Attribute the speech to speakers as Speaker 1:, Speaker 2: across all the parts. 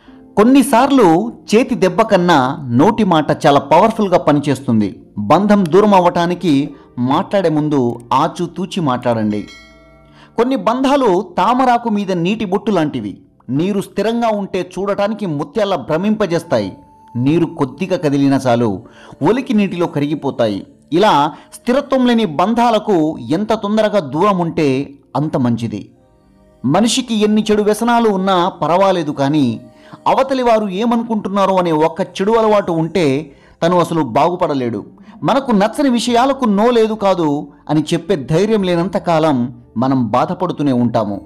Speaker 1: కొన్నిసార్లు చేతి దెబ్బ కన్నా నోటి మాట చాలా పవర్ఫుల్గా పనిచేస్తుంది బంధం దూరం అవ్వటానికి మాట్లాడే ముందు ఆచూతూచి మాట్లాడండి కొన్ని బంధాలు తామరాకు మీద నీటి బొట్టు లాంటివి నీరు స్థిరంగా ఉంటే చూడటానికి ముత్యాల భ్రమింపజేస్తాయి నీరు కొద్దిగా కదిలినా చాలు ఒలికి నీటిలో కరిగిపోతాయి ఇలా స్థిరత్వం లేని బంధాలకు ఎంత తొందరగా దూరం ఉంటే అంత మంచిది మనిషికి ఎన్ని చెడు వ్యసనాలు ఉన్నా పర్వాలేదు కానీ అవతలి వారు ఏమనుకుంటున్నారో అనే ఒక్క చెడు అలవాటు ఉంటే తను అసలు బాగుపడలేడు మనకు నచ్చని విషయాలకు నో లేదు కాదు అని చెప్పే ధైర్యం లేనంత కాలం మనం బాధపడుతూనే ఉంటాము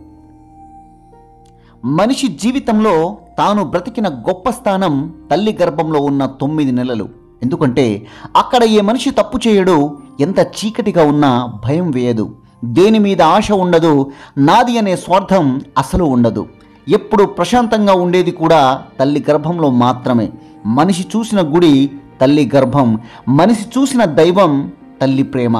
Speaker 1: మనిషి జీవితంలో తాను బ్రతికిన గొప్ప స్థానం తల్లి గర్భంలో ఉన్న తొమ్మిది నెలలు ఎందుకంటే అక్కడ ఏ మనిషి తప్పు చేయడు ఎంత చీకటిగా ఉన్నా భయం వేయదు దేని మీద ఆశ ఉండదు నాది అనే స్వార్థం అసలు ఉండదు ఎప్పుడు ప్రశాంతంగా ఉండేది కూడా తల్లి గర్భంలో మాత్రమే మనిషి చూసిన గుడి తల్లి గర్భం మనిషి చూసిన దైవం తల్లి ప్రేమ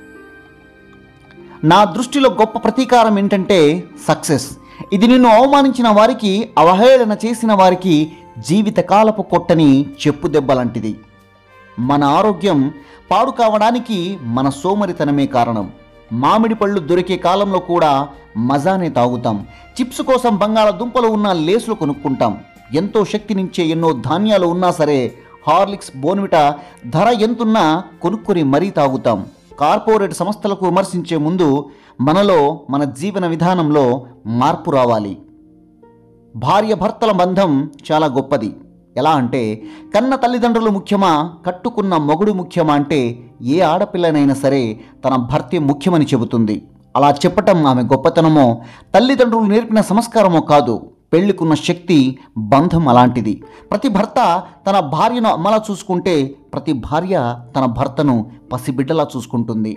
Speaker 1: నా దృష్టిలో గొప్ప ప్రతీకారం ఏంటంటే సక్సెస్ ఇది నిన్ను అవమానించిన వారికి అవహేళన చేసిన వారికి జీవితకాలపు కొట్టని చెప్పు దెబ్బ లాంటిది మన ఆరోగ్యం పాడు కావడానికి మన సోమరితనమే కారణం మామిడి పళ్ళు దొరికే కాలంలో కూడా మజానే తాగుతాం చిప్స్ కోసం బంగాళదుంపలు ఉన్న లేసులు కొనుక్కుంటాం ఎంతో శక్తినిచ్చే ఎన్నో ధాన్యాలు ఉన్నా సరే హార్లిక్స్ బోన్విటా ధర ఎంతున్నా కొనుక్కొని మరీ తాగుతాం కార్పొరేట్ సంస్థలకు విమర్శించే ముందు మనలో మన జీవన విధానంలో మార్పు రావాలి భార్య భర్తల బంధం చాలా గొప్పది ఎలా అంటే కన్న తల్లిదండ్రులు ముఖ్యమా కట్టుకున్న మొగుడు ముఖ్యమా అంటే ఏ ఆడపిల్లనైనా సరే తన భర్తే ముఖ్యమని చెబుతుంది అలా చెప్పటం ఆమె గొప్పతనమో తల్లిదండ్రులు నేర్పిన సంస్కారమో కాదు పెళ్లికున్న శక్తి బంధం అలాంటిది ప్రతి భర్త తన భార్యను అమ్మలా చూసుకుంటే ప్రతి భార్య తన భర్తను పసిబిడ్డలా చూసుకుంటుంది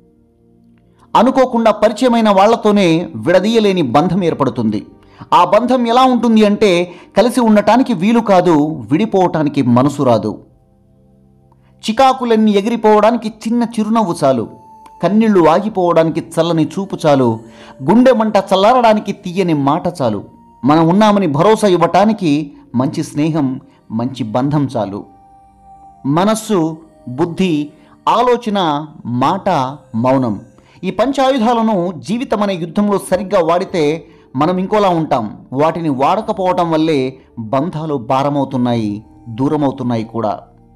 Speaker 1: అనుకోకుండా పరిచయమైన వాళ్లతోనే విడదీయలేని బంధం ఏర్పడుతుంది ఆ బంధం ఎలా ఉంటుంది అంటే కలిసి ఉండటానికి వీలు కాదు విడిపోవటానికి మనసు రాదు చికాకులన్నీ ఎగిరిపోవడానికి చిన్న చిరునవ్వు చాలు కన్నీళ్లు ఆగిపోవడానికి చల్లని చూపు చాలు గుండె మంట చల్లారడానికి తీయని మాట చాలు మనం ఉన్నామని భరోసా ఇవ్వటానికి మంచి స్నేహం మంచి బంధం చాలు మనస్సు బుద్ధి ఆలోచన మాట మౌనం ఈ పంచాయుధాలను జీవితం అనే యుద్ధంలో సరిగ్గా వాడితే మనం ఇంకోలా ఉంటాం వాటిని వాడకపోవటం వల్లే బంధాలు భారమవుతున్నాయి దూరమవుతున్నాయి కూడా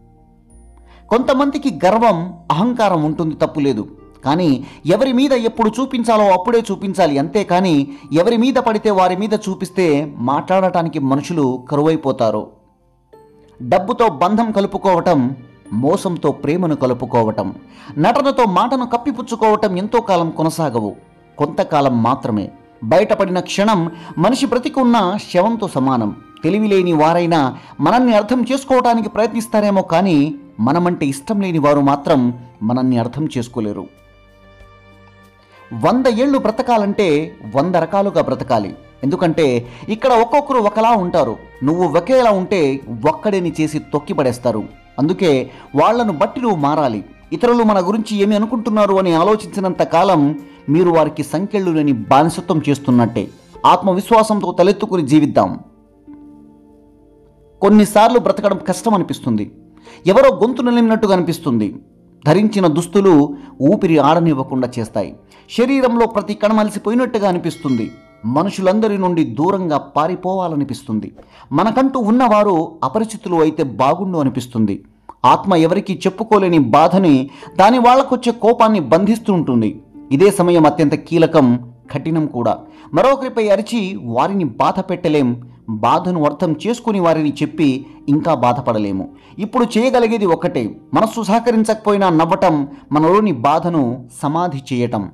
Speaker 1: కొంతమందికి గర్వం అహంకారం ఉంటుంది తప్పులేదు కానీ ఎవరి మీద ఎప్పుడు చూపించాలో అప్పుడే చూపించాలి అంతేకాని ఎవరి మీద పడితే వారి మీద చూపిస్తే మాట్లాడటానికి మనుషులు కరువైపోతారు డబ్బుతో బంధం కలుపుకోవటం మోసంతో ప్రేమను కలుపుకోవటం నటనతో మాటను కప్పిపుచ్చుకోవటం ఎంతో కాలం కొనసాగవు కొంతకాలం మాత్రమే బయటపడిన క్షణం మనిషి బ్రతికున్న శవంతో సమానం తెలివిలేని వారైనా మనల్ని అర్థం చేసుకోవటానికి ప్రయత్నిస్తారేమో కానీ మనమంటే ఇష్టం లేని వారు మాత్రం మనల్ని అర్థం చేసుకోలేరు వంద ఏళ్ళు బ్రతకాలంటే వంద రకాలుగా బ్రతకాలి ఎందుకంటే ఇక్కడ ఒక్కొక్కరు ఒకలా ఉంటారు నువ్వు ఒకేలా ఉంటే ఒక్కడిని చేసి తొక్కి పడేస్తారు అందుకే వాళ్లను బట్టి నువ్వు మారాలి ఇతరులు మన గురించి ఏమి అనుకుంటున్నారు అని ఆలోచించినంత కాలం మీరు వారికి సంఖ్యలు లేని బానిసత్వం చేస్తున్నట్టే ఆత్మవిశ్వాసంతో తలెత్తుకుని జీవిద్దాం కొన్నిసార్లు బ్రతకడం కష్టం అనిపిస్తుంది ఎవరో గొంతు నిలిమినట్టుగా అనిపిస్తుంది ధరించిన దుస్తులు ఊపిరి ఆడనివ్వకుండా చేస్తాయి శరీరంలో ప్రతి కణం అలసిపోయినట్టుగా అనిపిస్తుంది మనుషులందరి నుండి దూరంగా పారిపోవాలనిపిస్తుంది మనకంటూ ఉన్నవారు అపరిచితులు అయితే బాగుండు అనిపిస్తుంది ఆత్మ ఎవరికీ చెప్పుకోలేని బాధని దాని వాళ్ళకొచ్చే కోపాన్ని బంధిస్తూ ఉంటుంది ఇదే సమయం అత్యంత కీలకం కఠినం కూడా మరొకరిపై అరిచి వారిని బాధ పెట్టలేం బాధను అర్థం చేసుకుని వారిని చెప్పి ఇంకా బాధపడలేము ఇప్పుడు చేయగలిగేది ఒక్కటే మనస్సు సహకరించకపోయినా నవ్వటం మనలోని బాధను సమాధి చేయటం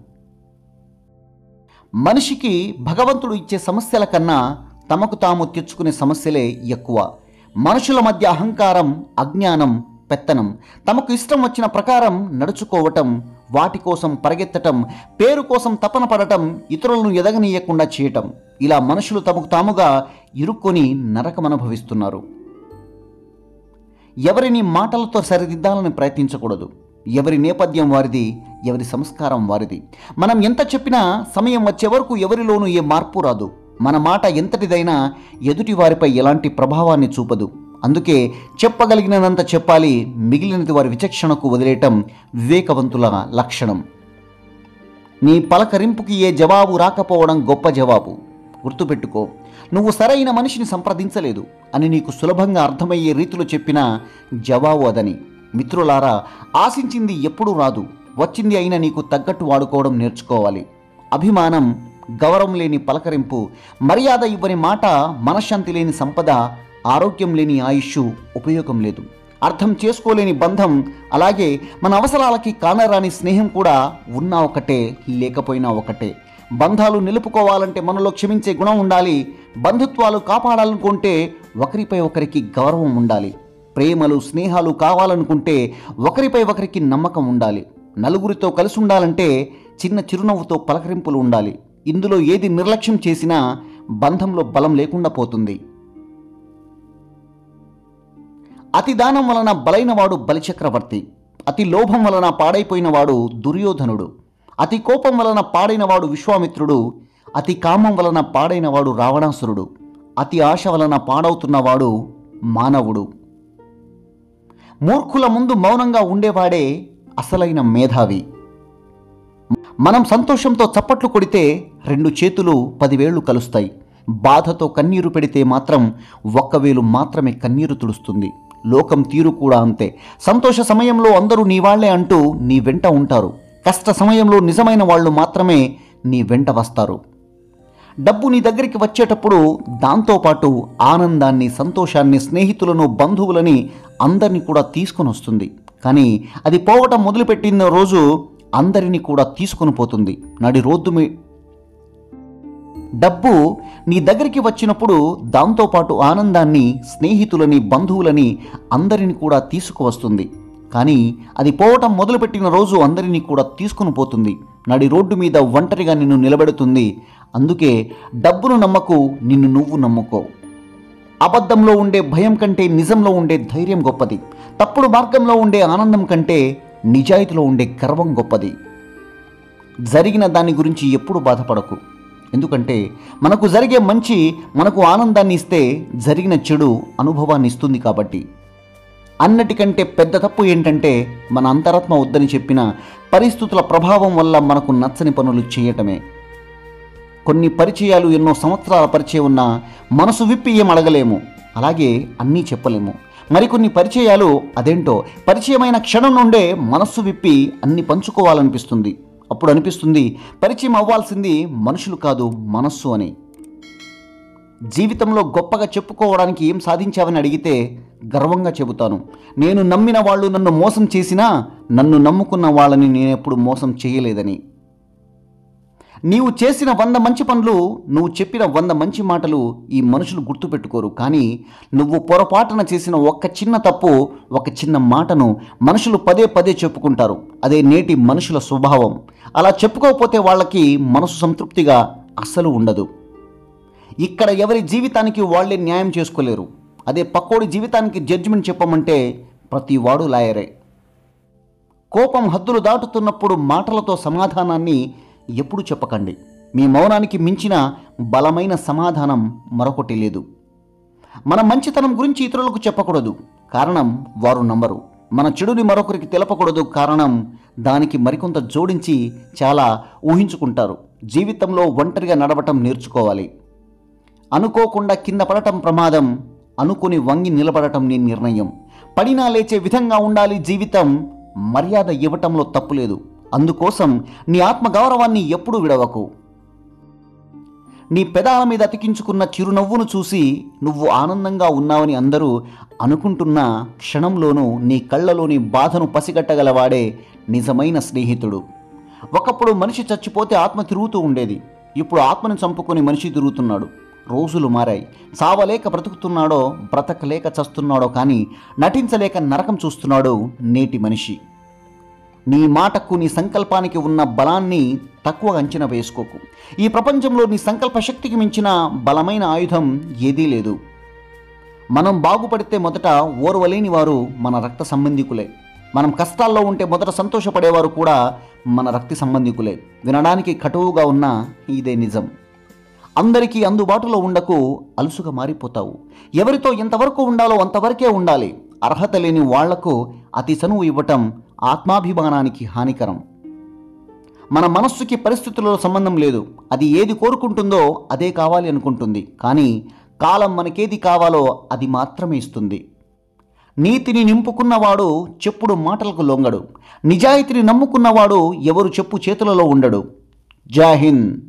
Speaker 1: మనిషికి భగవంతుడు ఇచ్చే సమస్యల కన్నా తమకు తాము తెచ్చుకునే సమస్యలే ఎక్కువ మనుషుల మధ్య అహంకారం అజ్ఞానం పెత్తనం తమకు ఇష్టం వచ్చిన ప్రకారం నడుచుకోవటం వాటి కోసం పరిగెత్తటం పేరు కోసం తపన పడటం ఇతరులను ఎదగనీయకుండా చేయటం ఇలా మనుషులు తమకు తాముగా ఇరుక్కొని నరకం అనుభవిస్తున్నారు ఎవరిని మాటలతో సరిదిద్దాలని ప్రయత్నించకూడదు ఎవరి నేపథ్యం వారిది ఎవరి సంస్కారం వారిది మనం ఎంత చెప్పినా సమయం వచ్చే వరకు ఎవరిలోనూ ఏ మార్పు రాదు మన మాట ఎంతటిదైనా ఎదుటి వారిపై ఎలాంటి ప్రభావాన్ని చూపదు అందుకే చెప్పగలిగినంత చెప్పాలి మిగిలినది వారి విచక్షణకు వదిలేయటం వివేకవంతుల లక్షణం నీ పలకరింపుకి ఏ జవాబు రాకపోవడం గొప్ప జవాబు గుర్తుపెట్టుకో నువ్వు సరైన మనిషిని సంప్రదించలేదు అని నీకు సులభంగా అర్థమయ్యే రీతిలో చెప్పిన జవాబు అదని మిత్రులారా ఆశించింది ఎప్పుడూ రాదు వచ్చింది అయినా నీకు తగ్గట్టు వాడుకోవడం నేర్చుకోవాలి అభిమానం గౌరవం లేని పలకరింపు మర్యాద ఇవ్వని మాట మనశ్శాంతి లేని సంపద ఆరోగ్యం లేని ఆయుష్ ఉపయోగం లేదు అర్థం చేసుకోలేని బంధం అలాగే మన అవసరాలకి కానరాని స్నేహం కూడా ఉన్నా ఒకటే లేకపోయినా ఒకటే బంధాలు నిలుపుకోవాలంటే మనలో క్షమించే గుణం ఉండాలి బంధుత్వాలు కాపాడాలనుకుంటే ఒకరిపై ఒకరికి గౌరవం ఉండాలి ప్రేమలు స్నేహాలు కావాలనుకుంటే ఒకరిపై ఒకరికి నమ్మకం ఉండాలి నలుగురితో కలిసి ఉండాలంటే చిన్న చిరునవ్వుతో పలకరింపులు ఉండాలి ఇందులో ఏది నిర్లక్ష్యం చేసినా బంధంలో బలం లేకుండా పోతుంది అతి దానం వలన బలైనవాడు బలిచక్రవర్తి అతి లోభం వలన పాడైపోయినవాడు దుర్యోధనుడు అతి కోపం వలన పాడైనవాడు విశ్వామిత్రుడు అతి కామం వలన పాడైనవాడు రావణాసురుడు అతి ఆశ వలన పాడవుతున్నవాడు మానవుడు మూర్ఖుల ముందు మౌనంగా ఉండేవాడే అసలైన మేధావి మనం సంతోషంతో చప్పట్లు కొడితే రెండు చేతులు పదివేళ్లు కలుస్తాయి బాధతో కన్నీరు పెడితే మాత్రం ఒక్క వేలు మాత్రమే కన్నీరు తుడుస్తుంది లోకం తీరు కూడా అంతే సంతోష సమయంలో అందరూ నీ వాళ్లే అంటూ నీ వెంట ఉంటారు కష్ట సమయంలో నిజమైన వాళ్ళు మాత్రమే నీ వెంట వస్తారు డబ్బు నీ దగ్గరికి వచ్చేటప్పుడు దాంతోపాటు ఆనందాన్ని సంతోషాన్ని స్నేహితులను బంధువులని అందరినీ కూడా తీసుకొని వస్తుంది కానీ అది పోవటం మొదలుపెట్టిన రోజు అందరినీ కూడా తీసుకొని పోతుంది నడి రోడ్డు మీ డబ్బు నీ దగ్గరికి వచ్చినప్పుడు దాంతోపాటు ఆనందాన్ని స్నేహితులని బంధువులని అందరిని కూడా తీసుకువస్తుంది కానీ అది పోవటం మొదలుపెట్టిన రోజు అందరినీ కూడా తీసుకుని పోతుంది నడి రోడ్డు మీద ఒంటరిగా నిన్ను నిలబెడుతుంది అందుకే డబ్బును నమ్మకు నిన్ను నువ్వు నమ్ముకో అబద్ధంలో ఉండే భయం కంటే నిజంలో ఉండే ధైర్యం గొప్పది తప్పుడు మార్గంలో ఉండే ఆనందం కంటే నిజాయితీలో ఉండే గర్వం గొప్పది జరిగిన దాని గురించి ఎప్పుడు బాధపడకు ఎందుకంటే మనకు జరిగే మంచి మనకు ఆనందాన్ని ఇస్తే జరిగిన చెడు అనుభవాన్ని ఇస్తుంది కాబట్టి అన్నటికంటే పెద్ద తప్పు ఏంటంటే మన అంతరాత్మ వద్దని చెప్పిన పరిస్థితుల ప్రభావం వల్ల మనకు నచ్చని పనులు చేయటమే కొన్ని పరిచయాలు ఎన్నో సంవత్సరాల పరిచయం ఉన్నా మనసు విప్పి ఏం అడగలేము అలాగే అన్నీ చెప్పలేము మరికొన్ని పరిచయాలు అదేంటో పరిచయమైన క్షణం నుండే మనస్సు విప్పి అన్ని పంచుకోవాలనిపిస్తుంది అప్పుడు అనిపిస్తుంది పరిచయం అవ్వాల్సింది మనుషులు కాదు మనస్సు అని జీవితంలో గొప్పగా చెప్పుకోవడానికి ఏం సాధించావని అడిగితే గర్వంగా చెబుతాను నేను నమ్మిన వాళ్ళు నన్ను మోసం చేసినా నన్ను నమ్ముకున్న వాళ్ళని నేనెప్పుడు మోసం చేయలేదని నీవు చేసిన వంద మంచి పనులు నువ్వు చెప్పిన వంద మంచి మాటలు ఈ మనుషులు గుర్తుపెట్టుకోరు కానీ నువ్వు పొరపాటున చేసిన ఒక్క చిన్న తప్పు ఒక చిన్న మాటను మనుషులు పదే పదే చెప్పుకుంటారు అదే నేటి మనుషుల స్వభావం అలా చెప్పుకోకపోతే వాళ్ళకి మనసు సంతృప్తిగా అస్సలు ఉండదు ఇక్కడ ఎవరి జీవితానికి వాళ్ళే న్యాయం చేసుకోలేరు అదే పక్కోడి జీవితానికి జడ్జిమెంట్ చెప్పమంటే ప్రతి వాడు లాయరే కోపం హద్దులు దాటుతున్నప్పుడు మాటలతో సమాధానాన్ని ఎప్పుడు చెప్పకండి మీ మౌనానికి మించిన బలమైన సమాధానం మరొకటి లేదు మన మంచితనం గురించి ఇతరులకు చెప్పకూడదు కారణం వారు నమ్మరు మన చెడుని మరొకరికి తెలపకూడదు కారణం దానికి మరికొంత జోడించి చాలా ఊహించుకుంటారు జీవితంలో ఒంటరిగా నడవటం నేర్చుకోవాలి అనుకోకుండా కింద పడటం ప్రమాదం అనుకుని వంగి నిలబడటం నీ నిర్ణయం పడినా లేచే విధంగా ఉండాలి జీవితం మర్యాద ఇవ్వటంలో తప్పులేదు అందుకోసం నీ ఆత్మగౌరవాన్ని ఎప్పుడూ విడవకు నీ పెదాల మీద అతికించుకున్న చిరునవ్వును చూసి నువ్వు ఆనందంగా ఉన్నావని అందరూ అనుకుంటున్న క్షణంలోనూ నీ కళ్ళలోని బాధను పసిగట్టగలవాడే నిజమైన స్నేహితుడు ఒకప్పుడు మనిషి చచ్చిపోతే ఆత్మ తిరుగుతూ ఉండేది ఇప్పుడు ఆత్మను చంపుకొని మనిషి తిరుగుతున్నాడు రోజులు మారాయి చావలేక బ్రతుకుతున్నాడో బ్రతకలేక చస్తున్నాడో కానీ నటించలేక నరకం చూస్తున్నాడు నేటి మనిషి నీ మాటకు నీ సంకల్పానికి ఉన్న బలాన్ని తక్కువ అంచనా వేసుకోకు ఈ ప్రపంచంలో నీ సంకల్ప శక్తికి మించిన బలమైన ఆయుధం ఏదీ లేదు మనం బాగుపడితే మొదట ఓర్వలేని వారు మన రక్త సంబంధికులే మనం కష్టాల్లో ఉంటే మొదట సంతోషపడేవారు కూడా మన రక్త సంబంధికులే వినడానికి కటువుగా ఉన్న ఇదే నిజం అందరికీ అందుబాటులో ఉండకు అలుసుగా మారిపోతావు ఎవరితో ఎంతవరకు ఉండాలో అంతవరకే ఉండాలి అర్హత లేని వాళ్లకు అతి చనువు ఇవ్వటం ఆత్మాభిమానానికి హానికరం మన మనస్సుకి పరిస్థితులలో సంబంధం లేదు అది ఏది కోరుకుంటుందో అదే కావాలి అనుకుంటుంది కానీ కాలం మనకేది కావాలో అది మాత్రమే ఇస్తుంది నీతిని నింపుకున్నవాడు చెప్పుడు మాటలకు లొంగడు నిజాయితీని నమ్ముకున్నవాడు ఎవరు చెప్పు చేతులలో ఉండడు జై హింద్